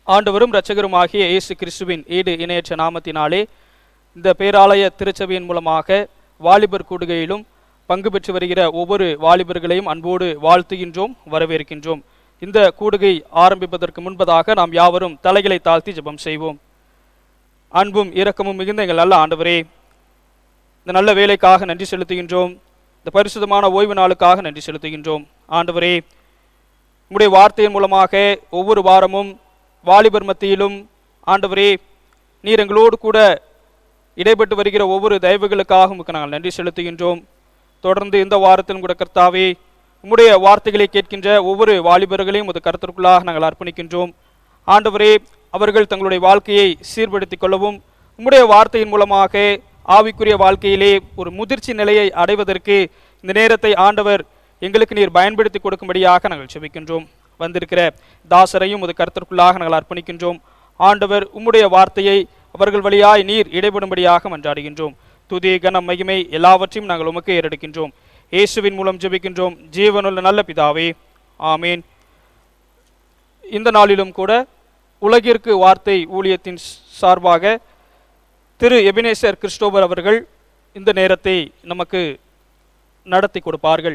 ஆண்டவரும் இரட்சகருமாகிய இயேசு கிறிஸ்துவின் ஈடு இணையற்ற நாமத்தினாலே இந்த பேராலய திருச்சபையின் மூலமாக வாலிபர் கூடுகையிலும் பங்கு பெற்று வருகிற ஒவ்வொரு வாலிபர்களையும் அன்போடு வாழ்த்துகின்றோம் வரவேற்கின்றோம் இந்த கூடுகை ஆரம்பிப்பதற்கு முன்பதாக நாம் யாவரும் தலைகளை தாழ்த்தி ஜெபம் செய்வோம் அன்பும் இரக்கமும் மிகுந்த எங்கள் நல்ல ஆண்டவரே இந்த நல்ல வேலைக்காக நன்றி செலுத்துகின்றோம் இந்த பரிசுத்தமான ஓய்வு நாளுக்காக நன்றி செலுத்துகின்றோம் ஆண்டவரே உம்முடைய வார்த்தையின் மூலமாக ஒவ்வொரு வாரமும் வாலிபர் மத்தியிலும் ஆண்டவரே நீர் எங்களோடு கூட இடைப்பட்டு வருகிற ஒவ்வொரு தயவுகளுக்காக உமக்கு நாங்கள் நன்றி செலுத்துகின்றோம் தொடர்ந்து இந்த வாரத்திலும் கூட கர்த்தாவே உம்முடைய வார்த்தைகளை கேட்கின்ற ஒவ்வொரு வாலிபர்களையும் உமது கருத்திற்குள்ளாக நாங்கள் அர்ப்பணிக்கின்றோம் ஆண்டவரே அவர்கள் தங்களுடைய வாழ்க்கையை சீர்படுத்திக் கொள்ளவும் உம்முடைய வார்த்தையின் மூலமாக ஆவிக்குரிய வாழ்க்கையிலே ஒரு முதிர்ச்சி நிலையை அடைவதற்கு இந்த நேரத்தை ஆண்டவர் எங்களுக்கு நீர் பயன்படுத்தி கொடுக்கும்படியாக நாங்கள் செபிக்கின்றோம் வந்திருக்கிற தாசரையும் உமது கருத்திற்குள்ளாக நாங்கள் அர்ப்பணிக்கின்றோம் ஆண்டவர் உம்முடைய வார்த்தையை அவர்கள் வழியாய் நீர் இடைபடும்படியாக மன்றாடுகின்றோம் துதி கனம் மகிமை எல்லாவற்றையும் நாங்கள் உமக்கு ஏறெடுக்கின்றோம் இயேசுவின் மூலம் ஜெபிக்கின்றோம் ஜீவனுள்ள நல்ல பிதாவே ஆமீன் இந்த நாளிலும் கூட உலகிற்கு வார்த்தை ஊழியத்தின் சார்பாக திரு எபினேசர் கிறிஸ்டோபர் அவர்கள் இந்த நேரத்தை நமக்கு நடத்தி கொடுப்பார்கள்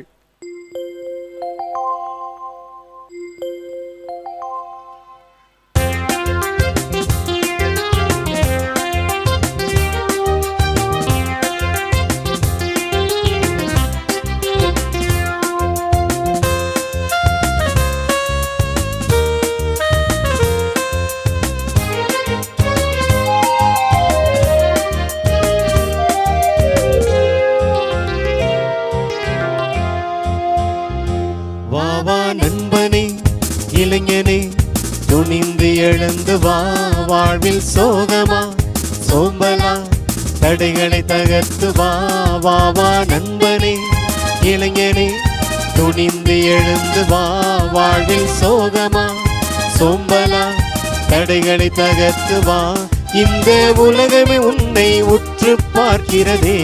வா வா நண்பனே இளைஞனே துணிந்து எழுந்து வா வாழ்வில் சோகமா சோம்பலா தடைகளை தகர்த்து வா வா வா நண்பனே இளைஞனே துணிந்து எழுந்து வா வாழ்வில் சோகமா சோம்பலா தடைகளை தகர்த்து வா இந்த உலகமே உன்னை உற்று பார்க்கிறதே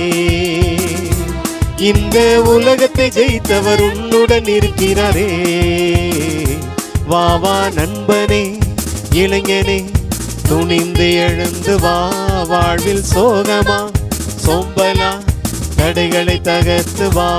இந்த உலகத்தை ஜெயித்தவர் உன்னுடன் இருக்கிறாரே வா வா நண்பனே இளைஞனே துணிந்து எழுந்து வா வாழ்வில் சோகமா சோம்பலா தடைகளை தகர்த்து வா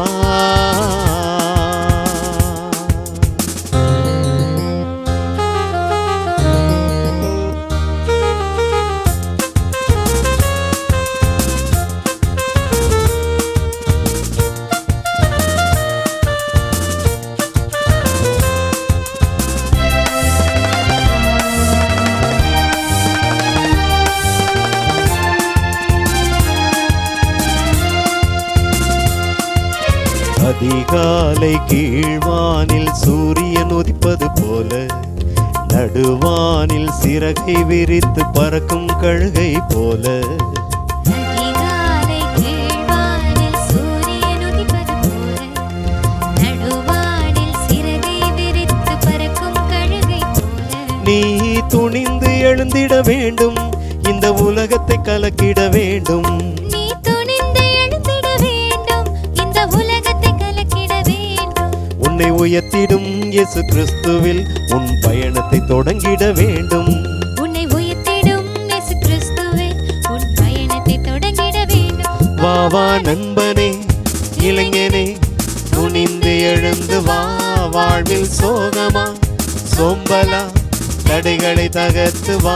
அதிகாலை கீழ்வானில் சூரியன் உதிப்பது போல நடுவானில் சிறகை விரித்து பறக்கும் கழுகை போல அதிகாலை கீழ்வானில் சூரியன் உதிப்பது போல நடுவானில் சிறகை விரித்து பறக்கும் கழுகை போல நீ துணிந்து எழுந்திட வேண்டும் இந்த உலகத்தை கலக்கிட வேண்டும் நீ துணிந்து எழுந்திட வேண்டும் இந்த உலகத்தை கலக்கிட வேண்டும் உன்னை உயர்த்திடும் இயேசு கிறிஸ்துவில் உன் பயணத்தை தொடங்கிட வேண்டும் உன்னை உயர்த்திடும் இயேசு கிறிஸ்துவே உன் பயணத்தை தொடங்கிட வேண்டும் வா வா நண்பனே இளைஞனே துணிந்து எழுந்து வா வாழ்வில் சோகமா சோம்பலா தடைகளை தகர்த்து வா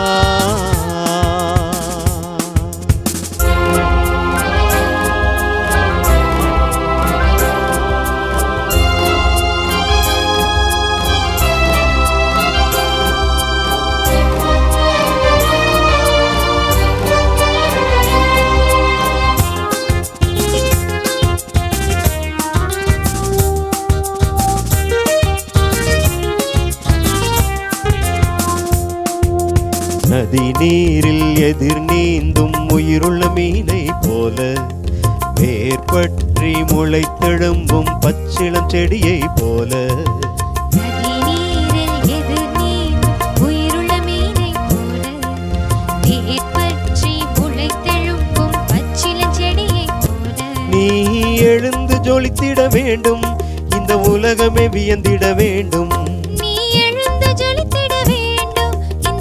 நதி நீரில் எதிர் நீந்தும் உயிருள்ள மீனை போல வேர் பற்றி முளைத்தெழும்பும் பச்சிளம் செடியை போல நதி நீரில் எதிர் நீந்தும் உயிருள்ள மீனைப் போல வேர் பற்றி முளைத்தெழும்பும் பச்சிளம் செடியைப் போல நீ எழுந்து ஜொலித்திட வேண்டும் இந்த உலகமே வியந்திட வேண்டும் நீ எழுந்து ஜொலித்திட வேண்டும்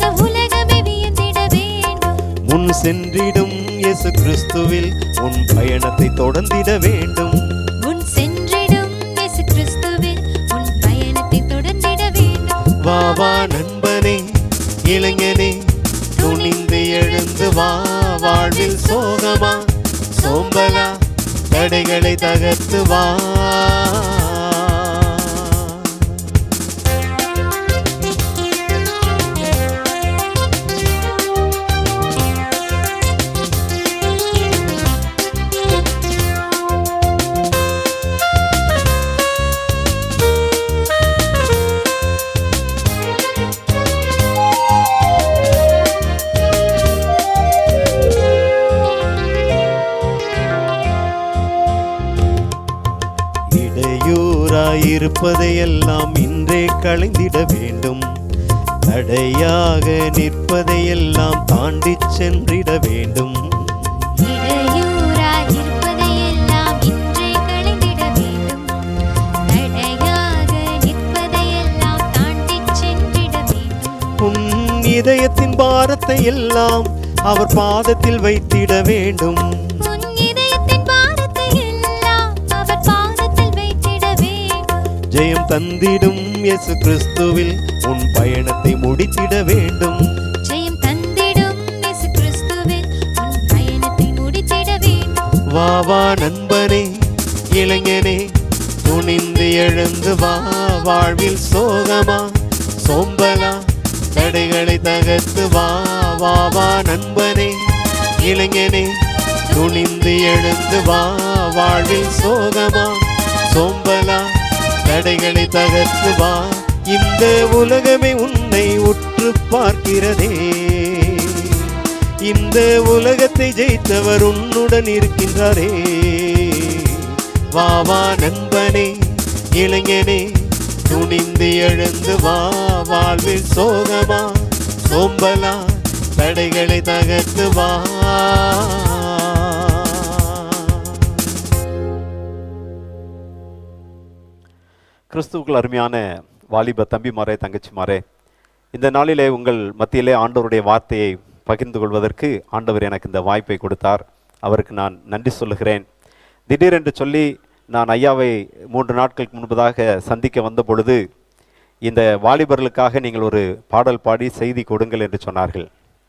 முன் சென்றிடும் இயேசு கிறிஸ்துவில் உன் பயணத்தை தொடர்ந்திட வேண்டும் முன் சென்றிடும் இயேசு கிறிஸ்துவில் உன் பயணத்தை தொடர்ந்திட வேண்டும் வா வா நண்பனே இளைஞனே துணிந்து எழுந்து வா வாழ்வில் சோகமா சோம்பலா தடைகளை தகர்த்து வா இடையூறாயிருப்பதையெல்லாம் இன்றே களைந்திட வேண்டும் தடையாக நிற்பதையெல்லாம் தாண்டிச் சென்றிட வேண்டும் இடையூறாய் இருப்பதையெல்லாம் இன்றே களைந்திட வேண்டும் தடையாக நிற்பதையெல்லாம் தாண்டிச் சென்றிட வேண்டும் உன் இதயத்தின் பாரத்தை எல்லாம் அவர் பாதத்தில் வைத்திட வேண்டும் உன் இதயத்தின் பாரத்தை எல்லாம் அவர் பாதத்தில் வைத்திட வேண்டும் ஜெயம் தந்திடும் இயேசு கிறிஸ்துவில் உன் பயணத்தை முடித்திட வேண்டும் ஜெயம் தந்திடும் இயேசு கிறிஸ்துவில் உன் பயணத்தை முடித்திட வேண்டும் வா வா நண்பனே இளைஞனே துணிந்து எழுந்து வா வாழ்வில் சோகமா சோம்பலா தடைகளை தகர்த்து வா வா வா நண்பனே இளைஞனே துணிந்து எழுந்து வா வாழ்வில் சோகமா சோம்பலா தடைகளை தகர்த்து வா இந்த உலகமே உன்னை உற்று பார்க்கிறதே இந்த உலகத்தை ஜெயித்தவர் உன்னுடன் இருக்கின்றாரே வா வா நண்பனே இளைஞனே துணிந்து எழுந்து வா வாழ்வில் சோகமா சோம்பலா தடைகளை தகர்த்து வா கிறிஸ்துவுக்குள் அருமையான வாலிப தம்பிமாரே தங்கச்சிமாரே இந்த நாளிலே உங்கள் மத்தியிலே ஆண்டவருடைய வார்த்தையை பகிர்ந்து கொள்வதற்கு ஆண்டவர் எனக்கு இந்த வாய்ப்பை கொடுத்தார் அவருக்கு நான் நன்றி சொல்லுகிறேன் திடீரென்று சொல்லி நான் ஐயாவை மூன்று நாட்களுக்கு முன்பதாக சந்திக்க வந்த பொழுது இந்த வாலிபர்களுக்காக நீங்கள் ஒரு பாடல் பாடி செய்தி கொடுங்கள் என்று சொன்னார்கள்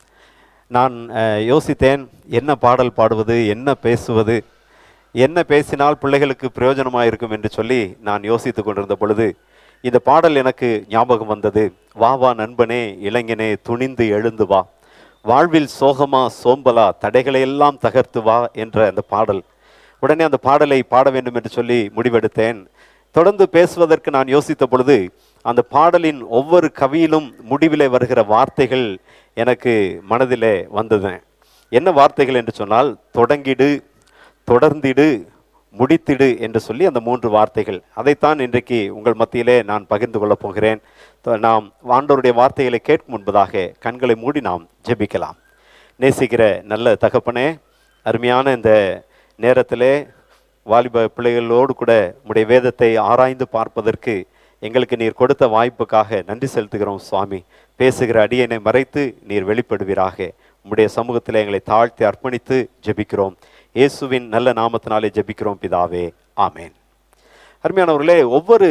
நான் அஹ், யோசித்தேன் என்ன பாடல் பாடுவது என்ன பேசுவது என்ன பேசினால் பிள்ளைகளுக்கு பிரயோஜனமாக இருக்கும் என்று சொல்லி நான் யோசித்து கொண்டிருந்த பொழுது இந்த பாடல் எனக்கு ஞாபகம் வந்தது வா வா நண்பனே இளைஞனே துணிந்து எழுந்து வா வாழ்வில் சோகமா சோம்பலா தடைகளை எல்லாம் தகர்த்து வா என்ற அந்த பாடல் உடனே அந்த பாடலை பாட வேண்டும் என்று சொல்லி முடிவெடுத்தேன் தொடர்ந்து பேசுவதற்கு நான் யோசித்த பொழுது அந்த பாடலின் ஒவ்வொரு கவியிலும் முடிவிலே வருகிற வார்த்தைகள் எனக்கு மனதிலே வந்தது என்ன வார்த்தைகள் என்று சொன்னால் தொடங்கிடு தொடர்ந்திடு முடித்திடு என்று சொல்லி அந்த மூன்று வார்த்தைகள் அதைத்தான் இன்றைக்கு உங்கள் மத்தியிலே நான் பகிர்ந்து கொள்ளப் போகிறேன் த- நாம் ஆண்டவருடைய வார்த்தைகளை கேட்கும் முன்பதாக கண்களை மூடி நாம் ஜெபிக்கலாம் நேசிக்கிற நல்ல தகப்பனே அருமையான இந்த நேரத்திலே வாலிப பிள்ளைகளோடு கூட உடைய வேதத்தை ஆராய்ந்து பார்ப்பதற்கு எங்களுக்கு நீர் கொடுத்த வாய்ப்புக்காக நன்றி செலுத்துகிறோம் சுவாமி பேசுகிற அடியனை மறைத்து நீர் வெளிப்படுவீராக உம்முடைய சமூகத்தில் எங்களை தாழ்த்தி அர்ப்பணித்து ஜெபிக்கிறோம் இயேசுவின் நல்ல நாமத்தினாலே ஜெபிக்கிறோம் பிதாவே ஆமென் அருமையானவர்களே ஒவ்வொரு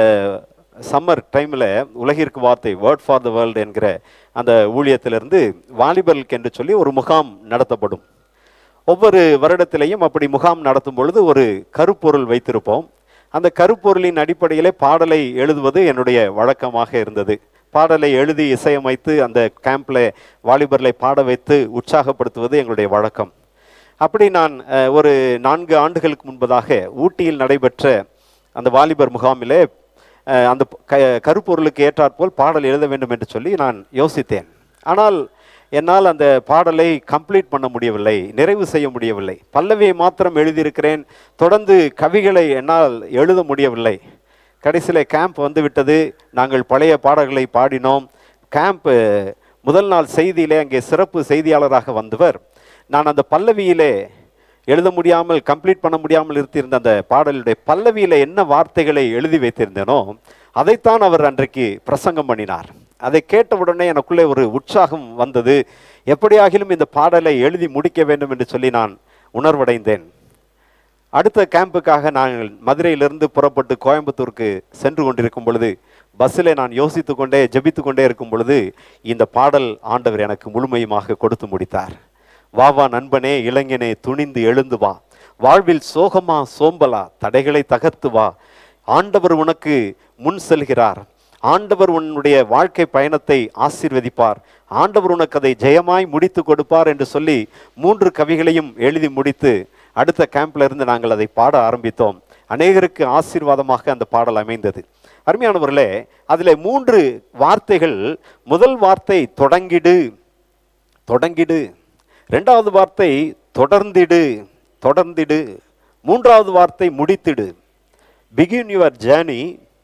சம்மர் டைமில் உலகிற்கு வார்த்தை வேர்ட் ஃபார் த வேர்ல்டு என்கிற அந்த ஊழியத்திலிருந்து வாலிபர்களுக்கு என்று சொல்லி ஒரு முகாம் நடத்தப்படும் ஒவ்வொரு வருடத்திலையும் அப்படி முகாம் நடத்தும் பொழுது ஒரு கருப்பொருள் வைத்திருப்போம் அந்த கருப்பொருளின் அடிப்படையிலே பாடலை எழுதுவது என்னுடைய வழக்கமாக இருந்தது பாடலை எழுதி இசையமைத்து அந்த கேம்பில் வாலிபர்களை பாட வைத்து உற்சாகப்படுத்துவது எங்களுடைய வழக்கம் அப்படி நான் அஹ், ஒரு நான்கு ஆண்டுகளுக்கு முன்பதாக ஊட்டியில் நடைபெற்ற அந்த வாலிபர் முகாமிலே அஹ், அந்த க கருப்பொருளுக்கு ஏற்றாற்போல் பாடல் எழுத வேண்டும் என்று சொல்லி நான் யோசித்தேன் ஆனால் என்னால் அந்த பாடலை கம்ப்ளீட் பண்ண முடியவில்லை நிறைவு செய்ய முடியவில்லை பல்லவியை மாத்திரம் எழுதியிருக்கிறேன் தொடர்ந்து கவிகளை என்னால் எழுத முடியவில்லை கடைசியில் கேம்ப் வந்து விட்டது நாங்கள் பழைய பாடல்களை பாடினோம் கேம்ப் முதல் நாள் செய்தியிலே அங்கே சிறப்பு செய்தியாளராக வந்தவர் நான் அந்த பல்லவியிலே எழுத முடியாமல் கம்ப்ளீட் பண்ண முடியாமல் இருந்திருந்த அந்த பாடலுடைய பல்லவியில என்ன வார்த்தைகளை எழுதி வைத்திருந்தேனோ அதைத்தான் அவர் அன்றைக்கு பிரசங்கம் பண்ணினார் அதை கேட்டவுடனே எனக்குள்ளே ஒரு உற்சாகம் வந்தது எப்படியாகிலும் இந்த பாடலை எழுதி முடிக்க வேண்டும் என்று சொல்லி நான் உணர்வடைந்தேன் அடுத்த கேம்புக்காக நாங்கள் மதுரையிலிருந்து புறப்பட்டு கோயம்புத்தூருக்கு சென்று கொண்டிருக்கும் பொழுது பஸ்ஸில் நான் யோசித்து கொண்டே ஜெபித்து கொண்டே இருக்கும் பொழுது இந்த பாடல் ஆண்டவர் எனக்கு முழுமையுமாக கொடுத்து முடித்தார் வா வா நண்பனே இளைஞனே துணிந்து எழுந்து வா வாழ்வில் சோகமா சோம்பலா தடைகளை தகர்த்து வா ஆண்டவர் உனக்கு முன் செல்கிறார் ஆண்டவர் உன்னுடைய வாழ்க்கை பயணத்தை ஆசீர்வதிப்பார் ஆண்டவர் உனக்கு அதை ஜெயமாய் முடித்து கொடுப்பார் என்று சொல்லி மூன்று கவிகளையும் எழுதி முடித்து அடுத்த கேம்ப்ல இருந்து நாங்கள் அதை பாட ஆரம்பித்தோம் அநேகருக்கு ஆசீர்வாதமாக அந்த பாடல் அமைந்தது அருமையானவர்களே அதில் மூன்று வார்த்தைகள் முதல் வார்த்தை தொடங்கிடு தொடங்கிடு ரெண்டாவது வார்த்தை தொடர்ந்திடு தொடர்ந்திடு மூன்றாவது வார்த்தை முடித்திடு begin your journey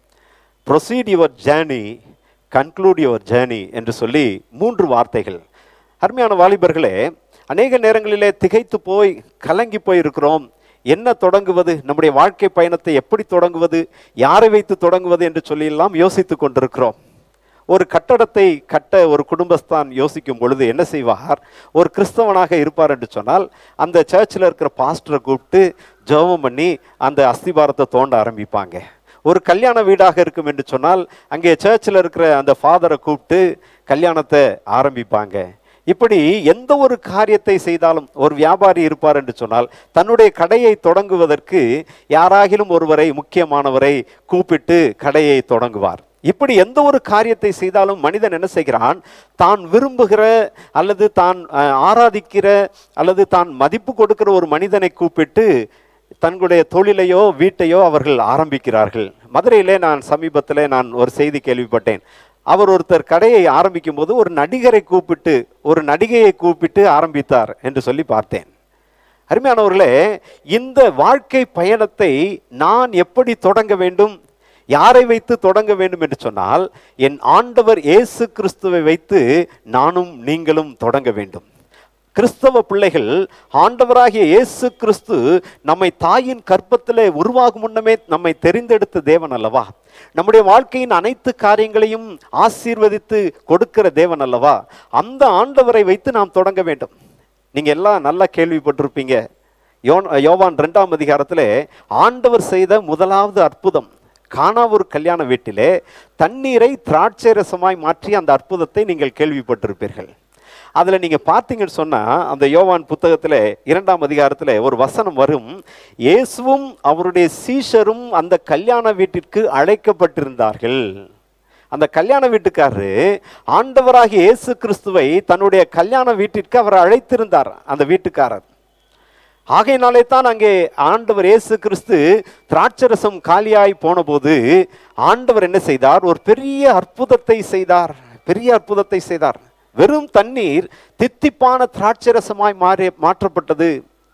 proceed your journey conclude your journey என்று சொல்லி மூன்று வார்த்தைகள் அருமையான வாலிபர்களே அநேக நேரங்களிலே திகைத்து போய் கலங்கி போய் இருக்கிறோம் என்ன தொடங்குவது நம்முடைய வாழ்க்கை பயணத்தை எப்படி தொடங்குவது யாரை வைத்து தொடங்குவது என்று சொல்லி எல்லாம் யோசித்துக் கொண்டிருக்கிறோம் ஒரு கட்டடத்தை கட்ட ஒரு குடும்பஸ்தான் யோசிக்கும் பொழுது என்ன செய்வார் ஒரு கிறிஸ்தவனாக இருப்பார் என்று சொன்னால் அந்த சர்ச்சில் இருக்கிற பாஸ்டரை கூப்பிட்டு ஜெபம் பண்ணி அந்த அஸ்திபாரத்தை தோண்ட ஆரம்பிப்பாங்க ஒரு கல்யாண வீடாக இருக்கும் என்று சொன்னால் அங்கே சர்ச்சில் இருக்கிற அந்த ஃபாதரை கூப்பிட்டு கல்யாணத்தை ஆரம்பிப்பாங்க இப்படி எந்த ஒரு காரியத்தை செய்தாலும் ஒரு வியாபாரி இருப்பார் என்று சொன்னால் தன்னுடைய கடையை தொடங்குவதற்கு யாராகிலும் ஒருவரை முக்கியமானவரை கூப்பிட்டு கடையை தொடங்குவார் இப்படி எந்த ஒரு காரியத்தை செய்தாலும் மனிதன் என்ன செய்கிறான் தான் விரும்புகிற அல்லது தான் அஹ், ஆராதிக்கிற அல்லது தான் மதிப்பு கொடுக்கிற ஒரு மனிதனை கூப்பிட்டு தங்களுடைய தொழிலையோ வீட்டையோ அவர்கள் ஆரம்பிக்கிறார்கள் மதுரையிலே நான் சமீபத்தில் நான் ஒரு செய்தி கேள்விப்பட்டேன் அவர் ஒருத்தர் கடையை ஆரம்பிக்கும் போது ஒரு நடிகரை கூப்பிட்டு ஒரு நடிகையை கூப்பிட்டு ஆரம்பித்தார் என்று சொல்லி பார்த்தேன் அருமையானவர்களே இந்த வாழ்க்கை பயணத்தை நான் எப்படி தொடங்க வேண்டும் யாரை வைத்து தொடங்க வேண்டும் என்று சொன்னால் என் ஆண்டவர் இயேசு கிறிஸ்துவை வைத்து நானும் நீங்களும் தொடங்க வேண்டும் கிறிஸ்தவ பிள்ளைகள் ஆண்டவராகிய இயேசு கிறிஸ்து நம்மை தாயின் கற்பத்திலே உருவாகும் முன்னமே நம்மை தெரிந்தெடுத்த தேவன் அல்லவா நம்முடைய வாழ்க்கையின் அனைத்து காரியங்களையும் ஆசீர்வதித்து கொடுக்கிற தேவன் அல்லவா அந்த ஆண்டவரை வைத்து நாம் தொடங்க வேண்டும் நீங்க எல்லாம் நல்லா கேள்விப்பட்டிருப்பீங்க யோன் யோவான் ரெண்டாம் அதிகாரத்திலே ஆண்டவர் செய்த முதலாவது அற்புதம் காணா ஒரு கல்யாண வீட்டிலே தண்ணீரை திராட்சை ரசமாய் மாற்றி அந்த அற்புதத்தை நீங்கள் கேள்விப்பட்டிருப்பீர்கள் அதில் நீங்கள் பார்த்தீங்கன்னு சொன்னால் அந்த யோவான் புத்தகத்தில் இரண்டாம் அதிகாரத்தில் ஒரு வசனம் வரும் இயேசுவும் அவருடைய சீஷரும் அந்த கல்யாண வீட்டிற்கு அழைக்கப்பட்டிருந்தார்கள் அந்த கல்யாண வீட்டுக்காரரு ஆண்டவராகிய இயேசு கிறிஸ்துவை தன்னுடைய கல்யாண வீட்டிற்கு அவர் அழைத்திருந்தார் அந்த வீட்டுக்காரர் ஆகையினாலே தான் அங்கே ஆண்டவர் இயேசு கிறிஸ்து திராட்சரசம் காலியாய் போனபோது ஆண்டவர் என்ன செய்தார் ஒரு பெரிய அற்புதத்தை செய்தார் பெரிய அற்புதத்தை செய்தார் வெறும் தண்ணீர் தித்திப்பான திராட்சரசமாய் மாறி மாற்றப்பட்டது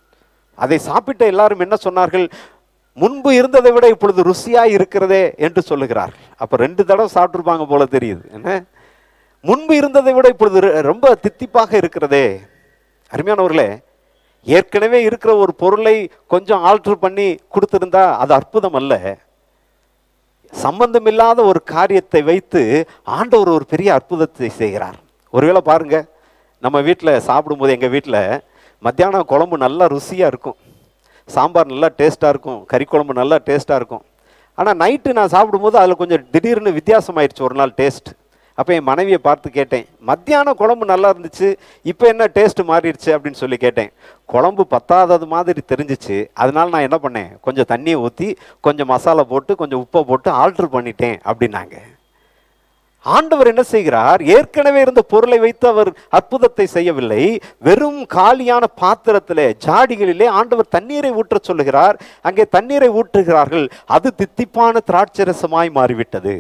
அதை சாப்பிட்ட எல்லாரும் என்ன சொன்னார்கள் முன்பு இருந்ததை விட இப்பொழுது ருசியாய் இருக்கிறதே என்று சொல்லுகிறார் அப்ப ரெண்டு தடவை சாப்பிட்டுருப்பாங்க போல தெரியுது என்ன முன்பு இருந்ததை விட இப்பொழுது ரொ- ரொம்ப தித்திப்பாக இருக்கிறதே அருமையானவர்களே ஏற்கனவே இருக்கிற ஒரு பொருளை கொஞ்சம் ஆல்டர் பண்ணி கொடுத்திருந்தா அது அற்புதம் அல்ல சம்பந்தமில்லாத ஒரு காரியத்தை வைத்து ஆண்டவர் ஒரு பெரிய அற்புதத்தை செய்கிறார் ஒருவேளை பாருங்க நம்ம வீட்டில் சாப்பிடும்போது எங்கள் வீட்டில் மத்தியானம் குழம்பு நல்லா ருசியாக இருக்கும் சாம்பார் நல்லா டேஸ்ட்டாக இருக்கும் கறி குழம்பு நல்லா டேஸ்ட்டாக இருக்கும் ஆனால் நைட்டு நான் சாப்பிடும்போது அதில் கொஞ்சம் திடீர்னு வித்தியாசமாயிருச்சு ஒரு நாள் டேஸ்ட் அப்போ என் மனைவியை பார்த்து கேட்டேன் மத்தியானம் குழம்பு நல்லா இருந்துச்சு இப்போ என்ன டேஸ்ட் மாறிடுச்சு அப்படின்னு சொல்லி கேட்டேன் குழம்பு பத்தாதது மாதிரி தெரிஞ்சிச்சு அதனால நான் என்ன பண்ணேன் கொஞ்சம் தண்ணியை ஊற்றி கொஞ்சம் மசாலா போட்டு கொஞ்சம் உப்பை போட்டு ஆல்ட்ரு பண்ணிட்டேன் அப்படின்னாங்க ஆண்டவர் என்ன செய்கிறார் ஏற்கனவே இருந்த பொருளை வைத்து அவர் அற்புதத்தை செய்யவில்லை வெறும் காலியான பாத்திரத்திலே ஜாடிகளிலே ஆண்டவர் தண்ணீரை ஊற்றச் சொல்லுகிறார் அங்கே தண்ணீரை ஊற்றுகிறார்கள் அது தித்திப்பான திராட்சரசமாய் மாறிவிட்டது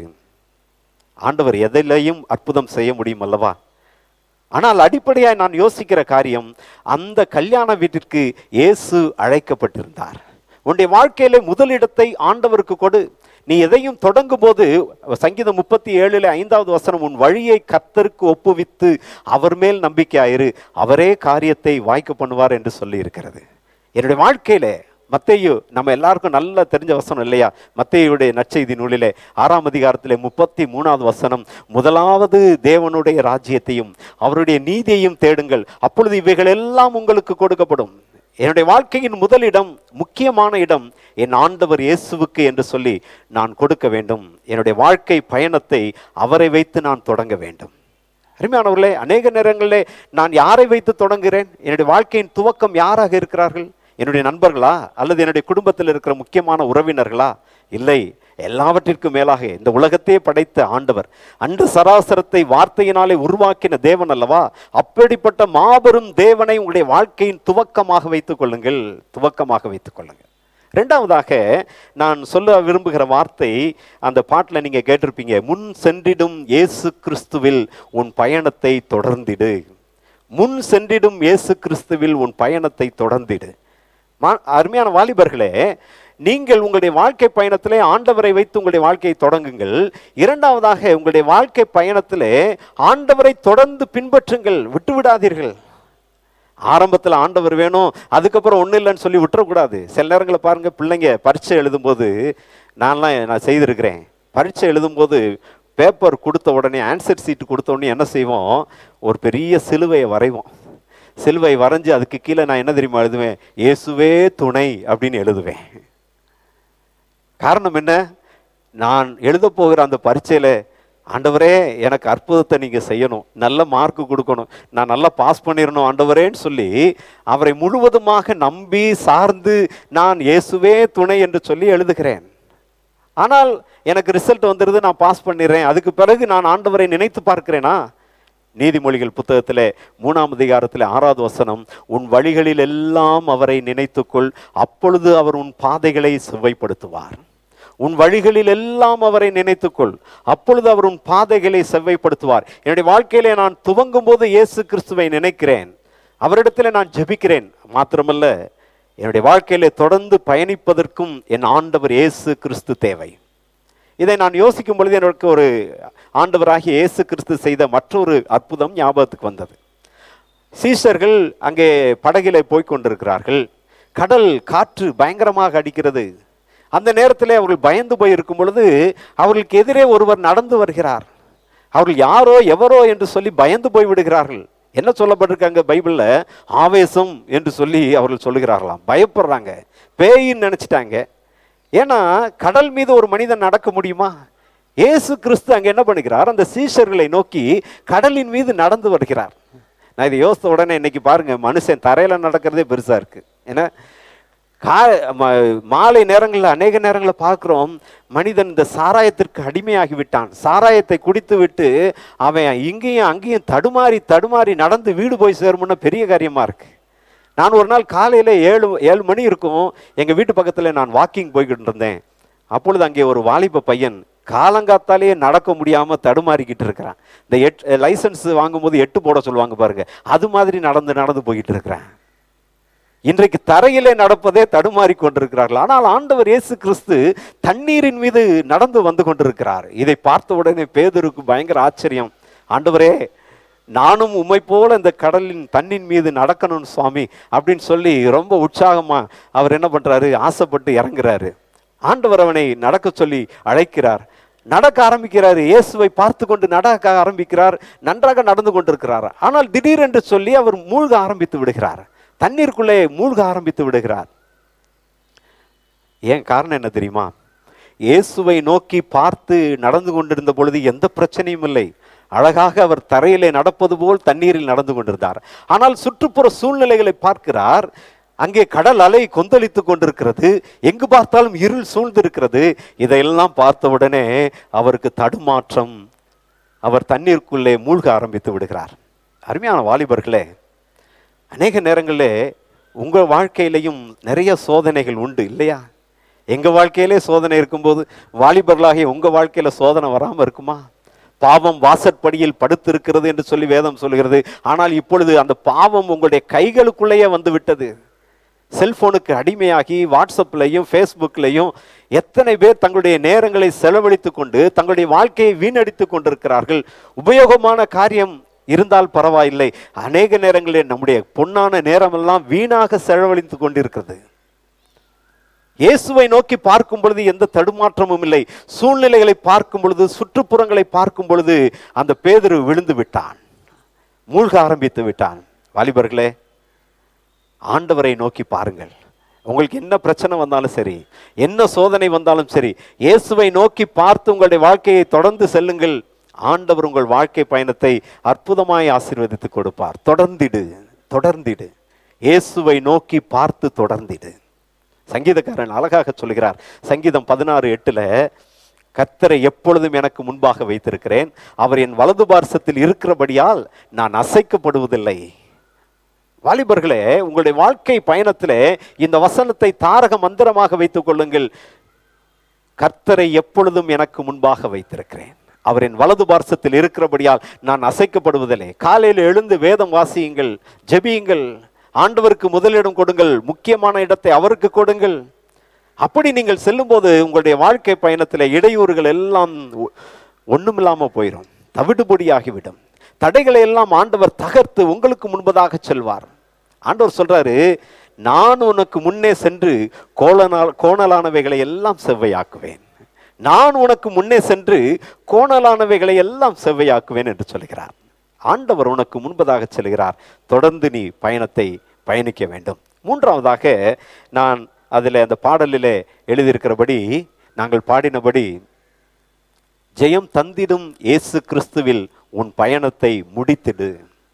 ஆண்டவர் எதிலையும் அற்புதம் செய்ய முடியும் அல்லவா ஆனால் அடிப்படையாய் நான் யோசிக்கிற காரியம் அந்த கல்யாண வீட்டிற்கு இயேசு அழைக்கப்பட்டிருந்தார் உன்னுடைய வாழ்க்கையிலே முதலிடத்தை ஆண்டவருக்கு கொடு நீ எதையும் தொடங்கும் போது சங்கீதம் முப்பத்தி ஏழுல ஐந்தாவது வசனம் உன் வழியை கர்த்தருக்கு ஒப்புவித்து அவர் மேல் நம்பிக்கையாயிரு அவரே காரியத்தை வாய்க்க பண்ணுவார் என்று சொல்லி இருக்கிறது என்னுடைய வாழ்க்கையில மத்தேயு நம்ம எல்லாருக்கும் நல்லா தெரிஞ்ச வசனம் இல்லையா மத்தேயுடைய நற்செய்தி நூலிலே ஆறாம் அதிகாரத்திலே முப்பத்தி மூணாவது வசனம் முதலாவது தேவனுடைய ராஜ்யத்தையும் அவருடைய நீதியையும் தேடுங்கள் அப்பொழுது இவைகள் எல்லாம் உங்களுக்கு கொடுக்கப்படும் என்னுடைய வாழ்க்கையின் முதலிடம் முக்கியமான இடம் என் ஆண்டவர் இயேசுவுக்கு என்று சொல்லி நான் கொடுக்க வேண்டும் என்னுடைய வாழ்க்கை பயணத்தை அவரை வைத்து நான் தொடங்க வேண்டும் அருமையானவர்களே அநேக நேரங்களிலே நான் யாரை வைத்து தொடங்குகிறேன் என்னுடைய வாழ்க்கையின் துவக்கம் யாராக இருக்கிறார்கள் என்னுடைய நண்பர்களா அல்லது என்னுடைய குடும்பத்தில் இருக்கிற முக்கியமான உறவினர்களா இல்லை எல்லாவற்றிற்கும் மேலாக இந்த உலகத்தையே படைத்த ஆண்டவர் அன்று சராசரத்தை வார்த்தையினாலே உருவாக்கின தேவன் அல்லவா அப்படிப்பட்ட மாபெரும் தேவனை உங்களுடைய வாழ்க்கையின் துவக்கமாக வைத்துக் கொள்ளுங்கள் துவக்கமாக வைத்துக் கொள்ளுங்கள் ரெண்டாவதாக நான் சொல்ல விரும்புகிற வார்த்தை அந்த பாட்டில் நீங்க கேட்டிருப்பீங்க முன் சென்றிடும் இயேசு கிறிஸ்துவில் உன் பயணத்தை தொடர்ந்திடு முன் சென்றிடும் இயேசு கிறிஸ்துவில் உன் பயணத்தை தொடர்ந்திடு மா- அருமையான வாலிபர்களே நீங்கள் உங்களுடைய வாழ்க்கை பயணத்திலே ஆண்டவரை வைத்து உங்களுடைய வாழ்க்கையை தொடங்குங்கள் இரண்டாவதாக உங்களுடைய வாழ்க்கை பயணத்திலே ஆண்டவரை தொடர்ந்து பின்பற்றுங்கள் விட்டுவிடாதீர்கள் ஆரம்பத்தில் ஆண்டவர் வேணும் அதுக்கப்புறம் ஒன்றும் இல்லைன்னு சொல்லி விட்டுறக்கூடாது சில நேரங்களில் பாருங்க பிள்ளைங்க பரீட்சை எழுதும்போது நான்லாம் நான் செய்திருக்கிறேன் பரீட்சை எழுதும்போது பேப்பர் கொடுத்த உடனே ஆன்சர் சீட்டு கொடுத்த உடனே என்ன செய்வோம் ஒரு பெரிய சிலுவையை வரைவோம் சிலுவை வரைஞ்சு அதுக்கு கீழே நான் என்ன தெரியுமா எழுதுவேன் இயேசுவே துணை அப்படின்னு எழுதுவேன் காரணம் என்ன நான் எழுத போகிற அந்த பரீட்சையில ஆண்டவரே எனக்கு அற்புதத்தை நீங்க செய்யணும் நல்ல மார்க் கொடுக்கணும் நான் நல்லா பாஸ் பண்ணிடணும் ஆண்டவரேன்னு சொல்லி அவரை முழுவதுமாக நம்பி சார்ந்து நான் இயேசுவே துணை என்று சொல்லி எழுதுகிறேன் ஆனால் எனக்கு ரிசல்ட் வந்துடுது நான் பாஸ் பண்ணிடுறேன் அதுக்கு பிறகு நான் ஆண்டவரை நினைத்து பார்க்கிறேனா நீதிமொழிகள் புத்தகத்திலே மூணாம் அதிகாரத்திலே ஆறாவது வசனம் உன் வழிகளில் எல்லாம் அவரை நினைத்துக்கொள் அப்பொழுது அவர் உன் பாதைகளை செவ்வைப்படுத்துவார் உன் வழிகளில் எல்லாம் அவரை நினைத்துக்கொள் அப்பொழுது அவர் உன் பாதைகளை செவ்வைப்படுத்துவார் என்னுடைய வாழ்க்கையிலே நான் துவங்கும் போது இயேசு கிறிஸ்துவை நினைக்கிறேன் அவரிடத்தில் நான் ஜெபிக்கிறேன் மாத்திரமல்ல என்னுடைய வாழ்க்கையிலே தொடர்ந்து பயணிப்பதற்கும் என் ஆண்டவர் இயேசு கிறிஸ்து தேவை இதை நான் யோசிக்கும் பொழுது எனக்கு ஒரு ஆண்டவராகிய இயேசு கிறிஸ்து செய்த மற்றொரு அற்புதம் ஞாபகத்துக்கு வந்தது சீஷர்கள் அங்கே படகிலே போய்க் கொண்டிருக்கிறார்கள் கடல் காற்று பயங்கரமாக அடிக்கிறது அந்த நேரத்திலே அவர்கள் பயந்து போய் இருக்கும் பொழுது அவர்களுக்கு எதிரே ஒருவர் நடந்து வருகிறார் அவர்கள் யாரோ எவரோ என்று சொல்லி பயந்து போய் விடுகிறார்கள் என்ன சொல்லப்பட்டிருக்காங்க பைபிள்ல ஆவேசம் என்று சொல்லி அவர்கள் சொல்லுகிறார்களாம் பயப்படுறாங்க பேயின்னு நினைச்சிட்டாங்க ஏன்னா கடல் மீது ஒரு மனிதன் நடக்க முடியுமா இயேசு கிறிஸ்து அங்க என்ன பண்ணுகிறார் அந்த சீஷர்களை நோக்கி கடலின் மீது நடந்து வருகிறார் நான் இதை யோசித்த உடனே இன்னைக்கு பாருங்க மனுஷன் தரையில நடக்கிறதே பெருசா இருக்கு ஏன்னா கா ம- மாலை நேரங்களில் அநேக நேரங்களில் பார்க்குறோம் மனிதன் இந்த சாராயத்திற்கு அடிமையாகி விட்டான் சாராயத்தை குடித்து விட்டு அவன் இங்கேயும் அங்கேயும் தடுமாறி தடுமாறி நடந்து வீடு போய் சேருமுன்னா பெரிய காரியமா இருக்கு நான் ஒரு நாள் காலையில் ஏழு ஏழு மணி இருக்கும் எங்கள் வீட்டு பக்கத்தில் நான் வாக்கிங் போய்கிட்டு இருந்தேன் அப்பொழுது அங்கே ஒரு வாலிப பையன் காலங்காத்தாலேயே நடக்க முடியாம தடுமாறிக்கிட்டு இருக்கிறான் இந்த எட் லைசன்ஸ் வாங்கும்போது எட்டு போட சொல்லுவாங்க பாருங்க அது மாதிரி நடந்து நடந்து போய்கிட்டு இருக்கிறான் இன்றைக்கு தரையிலே நடப்பதே தடுமாறி கொண்டிருக்கிறார்கள் ஆனால் ஆண்டவர் இயேசு கிறிஸ்து தண்ணீரின் மீது நடந்து வந்து கொண்டிருக்கிறார் இதை பார்த்த உடனே பேதருக்கு பயங்கர ஆச்சரியம் ஆண்டவரே நானும் உம்மை போல இந்த கடலின் தண்ணின் மீது நடக்கணும் சுவாமி அப்படின்னு சொல்லி ரொம்ப உற்சாகமா அவர் என்ன பண்றாரு ஆசைப்பட்டு இறங்குறாரு ஆண்டவர் அவனை நடக்க சொல்லி அழைக்கிறார் நடக்க ஆரம்பிக்கிறார் இயேசுவை பார்த்து கொண்டு நடக்க ஆரம்பிக்கிறார் நன்றாக நடந்து கொண்டிருக்கிறார் ஆனால் திடீரென்று சொல்லி அவர் மூழ்க ஆரம்பித்து விடுகிறார் தண்ணீருக்குள்ளே மூழ்க ஆரம்பித்து விடுகிறார் ஏன் காரணம் என்ன தெரியுமா இயேசுவை நோக்கி பார்த்து நடந்து கொண்டிருந்த பொழுது எந்த பிரச்சனையும் இல்லை அழகாக அவர் தரையிலே நடப்பது போல் தண்ணீரில் நடந்து கொண்டிருந்தார் ஆனால் சுற்றுப்புற சூழ்நிலைகளை பார்க்கிறார் அங்கே கடல் அலை கொந்தளித்துக் கொண்டிருக்கிறது எங்கு பார்த்தாலும் இருள் சூழ்ந்திருக்கிறது இதையெல்லாம் பார்த்த உடனே அவருக்கு தடுமாற்றம் அவர் தண்ணீருக்குள்ளே மூழ்க ஆரம்பித்து விடுகிறார் அருமையான வாலிபர்களே அநேக நேரங்களில் உங்கள் வாழ்க்கையிலையும் நிறைய சோதனைகள் உண்டு இல்லையா எங்கள் வாழ்க்கையிலே சோதனை இருக்கும்போது வாலிபர்களாகிய உங்கள் வாழ்க்கையில் சோதனை வராமல் இருக்குமா பாவம் வாசற்படியில் படுத்திருக்கிறது என்று சொல்லி வேதம் சொல்கிறது ஆனால் இப்பொழுது அந்த பாவம் உங்களுடைய கைகளுக்குள்ளேயே வந்து விட்டது செல்போனுக்கு அடிமையாகி வாட்ஸ்அப்லையும் ஃபேஸ்புக்லையும் எத்தனை பேர் தங்களுடைய நேரங்களை செலவழித்து கொண்டு தங்களுடைய வாழ்க்கையை வீணடித்து கொண்டிருக்கிறார்கள் உபயோகமான காரியம் இருந்தால் பரவாயில்லை அநேக நேரங்களில் நம்முடைய பொன்னான நேரமெல்லாம் வீணாக செலவழித்து கொண்டிருக்கிறது இயேசுவை நோக்கி பார்க்கும் பொழுது எந்த தடுமாற்றமும் இல்லை சூழ்நிலைகளை பார்க்கும் பொழுது சுற்றுப்புறங்களை பார்க்கும் பொழுது அந்த பேதுரு விழுந்து விட்டான் மூழ்க ஆரம்பித்து விட்டான் வாலிபர்களே ஆண்டவரை நோக்கி பாருங்கள் உங்களுக்கு என்ன பிரச்சனை வந்தாலும் சரி என்ன சோதனை வந்தாலும் சரி இயேசுவை நோக்கி பார்த்து உங்களுடைய வாழ்க்கையை தொடர்ந்து செல்லுங்கள் ஆண்டவர் உங்கள் வாழ்க்கை பயணத்தை அற்புதமாய் ஆசீர்வதித்து கொடுப்பார் தொடர்ந்திடு தொடர்ந்திடு இயேசுவை நோக்கி பார்த்து தொடர்ந்திடு சங்கீதக்காரன் அழகாக சொல்கிறார் சங்கீதம் பதினாறு எட்டுல கர்த்தரை எப்பொழுதும் எனக்கு முன்பாக வைத்திருக்கிறேன் அவர் என் வலது பார்சத்தில் இருக்கிறபடியால் நான் அசைக்கப்படுவதில்லை வாலிபர்களே உங்களுடைய வாழ்க்கை பயணத்திலே இந்த வசனத்தை தாரக மந்திரமாக வைத்துக் கொள்ளுங்கள் கர்த்தரை எப்பொழுதும் எனக்கு முன்பாக வைத்திருக்கிறேன் அவரின் வலது பார்சத்தில் இருக்கிறபடியால் நான் அசைக்கப்படுவதில்லை காலையில் எழுந்து வேதம் வாசியுங்கள் ஜெபியுங்கள் ஆண்டவருக்கு முதலிடம் கொடுங்கள் முக்கியமான இடத்தை அவருக்கு கொடுங்கள் அப்படி நீங்கள் செல்லும்போது உங்களுடைய வாழ்க்கை பயணத்தில் இடையூறுகள் எல்லாம் ஒ- ஒண்ணுமில்லாம போயிடும் தவிடுபொடியாகிவிடும் தடைகளை எல்லாம் ஆண்டவர் தகர்த்து உங்களுக்கு முன்பதாக செல்வார் ஆண்டவர் சொல்றாரு நான் உனக்கு முன்னே சென்று கோலனால் கோணலானவைகளை எல்லாம் செவ்வையாக்குவேன் நான் உனக்கு முன்னே சென்று கோணலானவைகளை எல்லாம் செவ்வையாக்குவேன் என்று சொல்கிறார் ஆண்டவர் உனக்கு முன்பதாக செல்கிறார் தொடர்ந்து நீ பயணத்தை பயணிக்க வேண்டும் மூன்றாவதாக நான் அதில் அந்த பாடலிலே எழுதியிருக்கிறபடி நாங்கள் பாடினபடி ஜெயம் தந்திடும் இயேசு கிறிஸ்துவில் உன் பயணத்தை முடித்திடு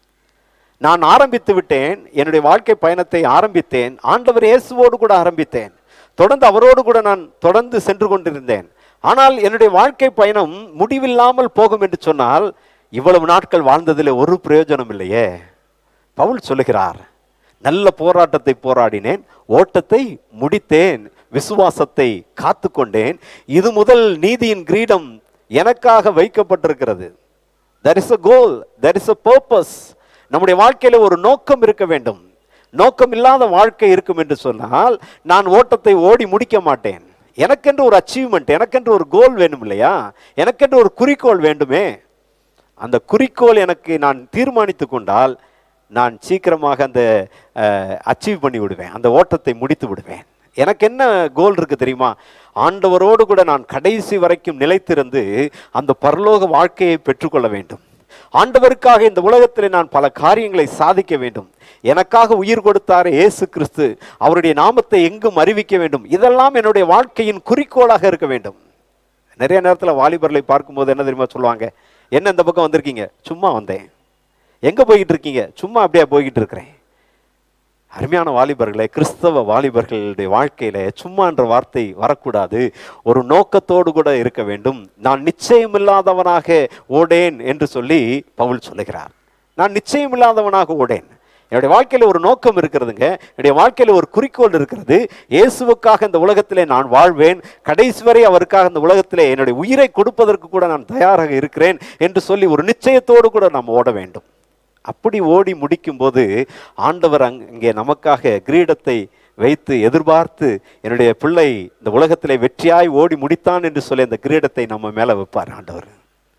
நான் ஆரம்பித்து விட்டேன் என்னுடைய வாழ்க்கை பயணத்தை ஆரம்பித்தேன் ஆண்டவர் இயேசுவோடு கூட ஆரம்பித்தேன் தொடர்ந்து அவரோடு கூட நான் தொடர்ந்து சென்று கொண்டிருந்தேன் ஆனால் என்னுடைய வாழ்க்கை பயணம் முடிவில்லாமல் போகும் என்று சொன்னால் இவ்வளவு நாட்கள் வாழ்ந்ததில் ஒரு பிரயோஜனம் இல்லையே பவுல் சொல்லுகிறார் நல்ல போராட்டத்தை போராடினேன் ஓட்டத்தை முடித்தேன் விசுவாசத்தை காத்துக்கொண்டேன் இது முதல் நீதியின் கிரீடம் எனக்காக வைக்கப்பட்டிருக்கிறது there is a goal there is a purpose நம்முடைய வாழ்க்கையில ஒரு நோக்கம் இருக்க வேண்டும் நோக்கம் இல்லாத வாழ்க்கை இருக்கும் என்று சொன்னால் நான் ஓட்டத்தை ஓடி முடிக்க மாட்டேன் எனக்கென்று ஒரு அச்சீவ்மெண்ட் எனக்கென்று ஒரு கோல் வேணும் இல்லையா எனக்கென்று ஒரு குறிக்கோள் வேண்டுமே அந்த குறிக்கோள் எனக்கு நான் தீர்மானித்து கொண்டால் நான் சீக்கிரமாக அந்த அச்சீவ் பண்ணி விடுவேன் அந்த ஓட்டத்தை முடித்து விடுவேன் எனக்கு என்ன கோல் இருக்கு தெரியுமா ஆண்டவரோடு கூட நான் கடைசி வரைக்கும் நிலைத்திருந்து அந்த பரலோக வாழ்க்கையை பெற்றுக்கொள்ள வேண்டும் ஆண்டவருக்காக இந்த உலகத்தில் நான் பல காரியங்களை சாதிக்க வேண்டும் எனக்காக உயிர் கொடுத்தார் இயேசு கிறிஸ்து அவருடைய நாமத்தை எங்கும் அறிவிக்க வேண்டும் இதெல்லாம் என்னுடைய வாழ்க்கையின் குறிக்கோளாக இருக்க வேண்டும் நிறைய நேரத்தில் வாலிபர்களை பார்க்கும்போது என்ன தெரியுமா சொல்லுவாங்க என்ன இந்த பக்கம் வந்திருக்கீங்க சும்மா வந்தேன் எங்க போய்கிட்டு இருக்கீங்க சும்மா அப்படியே போய்கிட்டு இருக்கிறேன் அருமையான வாலிபர்களே கிறிஸ்தவ வாலிபர்களுடைய வாழ்க்கையில சும்மான்ற வார்த்தை வரக்கூடாது ஒரு நோக்கத்தோடு கூட இருக்க வேண்டும் நான் நிச்சயமில்லாதவனாக ஓடேன் என்று சொல்லி பவுல் சொல்லுகிறார் நான் நிச்சயமில்லாதவனாக ஓடேன் என்னுடைய வாழ்க்கையில ஒரு நோக்கம் இருக்கிறதுங்க என்னுடைய வாழ்க்கையில ஒரு குறிக்கோள் இருக்கிறது இயேசுவுக்காக இந்த உலகத்திலே நான் வாழ்வேன் கடைசி வரை அவருக்காக இந்த உலகத்திலே என்னுடைய உயிரை கொடுப்பதற்கு கூட நான் தயாராக இருக்கிறேன் என்று சொல்லி ஒரு நிச்சயத்தோடு கூட நாம் ஓட வேண்டும் அப்படி ஓடி முடிக்கும்போது ஆண்டவர் அங் இங்கே நமக்காக கிரீடத்தை வைத்து எதிர்பார்த்து என்னுடைய பிள்ளை இந்த உலகத்திலே வெற்றியாய் ஓடி முடித்தான் என்று சொல்லி அந்த கிரீடத்தை நம்ம மேல வைப்பார் ஆண்டவர்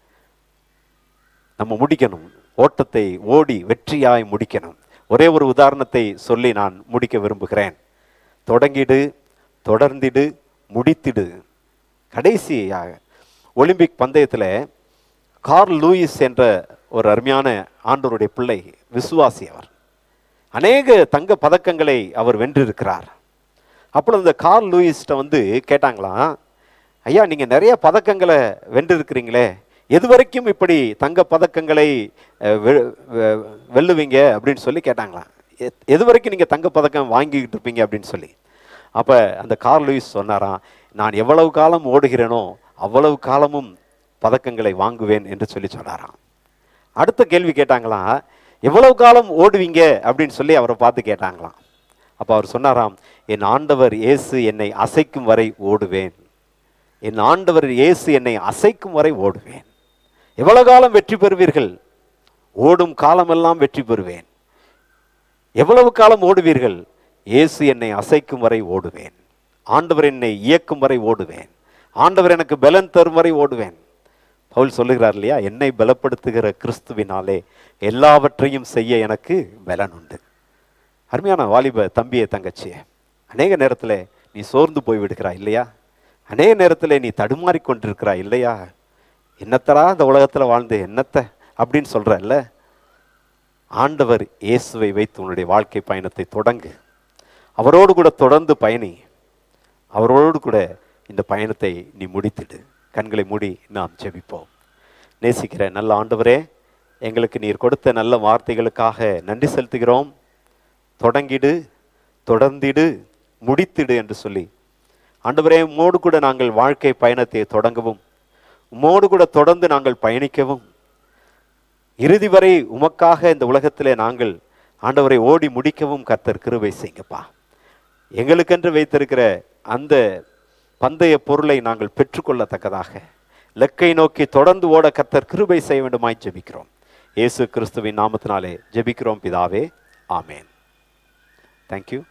நம்ம முடிக்கணும் ஓட்டத்தை ஓடி வெற்றியாய் முடிக்கணும் ஒரே ஒரு உதாரணத்தை சொல்லி நான் முடிக்க விரும்புகிறேன் தொடங்கிடு தொடர்ந்திடு முடித்திடு கடைசியாக ஒலிம்பிக் பந்தயத்தில் கார்ல் லூயிஸ் என்ற ஒரு அருமையான ஆண்டவருடைய பிள்ளை விசுவாசி அவர் அநேக தங்க பதக்கங்களை அவர் வென்றிருக்கிறார் அப்பொழுது அந்த கார்ல் லூயிஸ்ட்ட வந்து கேட்டாங்களாம் ஐயா நீங்க நிறைய பதக்கங்களை வென்றிருக்கிறீங்களே எது வரைக்கும் இப்படி தங்க பதக்கங்களை அஹ், வெ- வெ- வெல்லுவீங்க அப்படின்னு சொல்லி கேட்டாங்களாம் எத்- எது வரைக்கும் நீங்க தங்க பதக்கம் வாங்கிக்கிட்டு இருப்பீங்க அப்படின்னு சொல்லி அப்ப அந்த கார்ல் லூயிஸ் சொன்னாராம் நான் எவ்வளவு காலம் ஓடுகிறேனோ அவ்வளவு காலமும் பதக்கங்களை வாங்குவேன் என்று சொல்லி சொன்னாராம் அடுத்த கேள்வி கேட்டாங்களாம் எவ்வளவு காலம் ஓடுவீங்க அப்படின்னு சொல்லி அவரை பார்த்து கேட்டாங்களாம் அப்போ அவர் சொன்னாராம் என் ஆண்டவர் இயேசு என்னை அசைக்கும் வரை ஓடுவேன் என் ஆண்டவர் இயேசு என்னை அசைக்கும் வரை ஓடுவேன் எவ்வளவு காலம் வெற்றி பெறுவீர்கள் ஓடும் காலமெல்லாம் வெற்றி பெறுவேன் எவ்வளவு காலம் ஓடுவீர்கள் இயேசு என்னை அசைக்கும் வரை ஓடுவேன் ஆண்டவர் என்னை இயக்கும் வரை ஓடுவேன் ஆண்டவர் எனக்கு பலன் தரும் வரை ஓடுவேன் பவுல் சொல்லுகிறார் இல்லையா என்னை பலப்படுத்துகிற கிறிஸ்துவினாலே எல்லாவற்றையும் செய்ய எனக்கு பலன் உண்டு அருமையான வாலிப தம்பியை தங்கச்சியே அநேக நேரத்தில் நீ சோர்ந்து போய் விடுகிறாய் இல்லையா அநேக நேரத்தில் நீ தடுமாறி கொண்டிருக்கிறாய் இல்லையா என்னத்தரா இந்த உலகத்தில் வாழ்ந்து என்னத்த அப்படின்னு சொல்கிறல்ல ஆண்டவர் இயேசுவை வைத்து உன்னுடைய வாழ்க்கை பயணத்தை தொடங்கு அவரோடு கூட தொடர்ந்து பயணி அவரோடு கூட இந்த பயணத்தை நீ முடித்திடு கண்களை மூடி நாம் ஜெபிப்போம் நேசிக்கிற நல்ல ஆண்டவரே எங்களுக்கு நீர் கொடுத்த நல்ல வார்த்தைகளுக்காக நன்றி செலுத்துகிறோம் தொடங்கிடு தொடர்ந்திடு முடித்திடு என்று சொல்லி ஆண்டவரே உம்மோடு கூட நாங்கள் வாழ்க்கை பயணத்தை தொடங்கவும் உம்மோடு கூட தொடர்ந்து நாங்கள் பயணிக்கவும் இறுதி வரை உமக்காக இந்த உலகத்திலே நாங்கள் ஆண்டவரை ஓடி முடிக்கவும் கர்த்தர் கிருபை செய்யுங்கப்பா எங்களுக்கென்று வைத்திருக்கிற அந்த பந்தய பொருளை நாங்கள் பெற்றுக்கொள்ளத்தக்கதாக லக்கை நோக்கி தொடர்ந்து ஓட கர்த்தர் கிருபை செய்ய வேண்டுமாய் ஜெபிக்கிறோம் இயேசு கிறிஸ்துவின் நாமத்தினாலே ஜெபிக்கிறோம் பிதாவே ஆமேன் தேங்க்யூ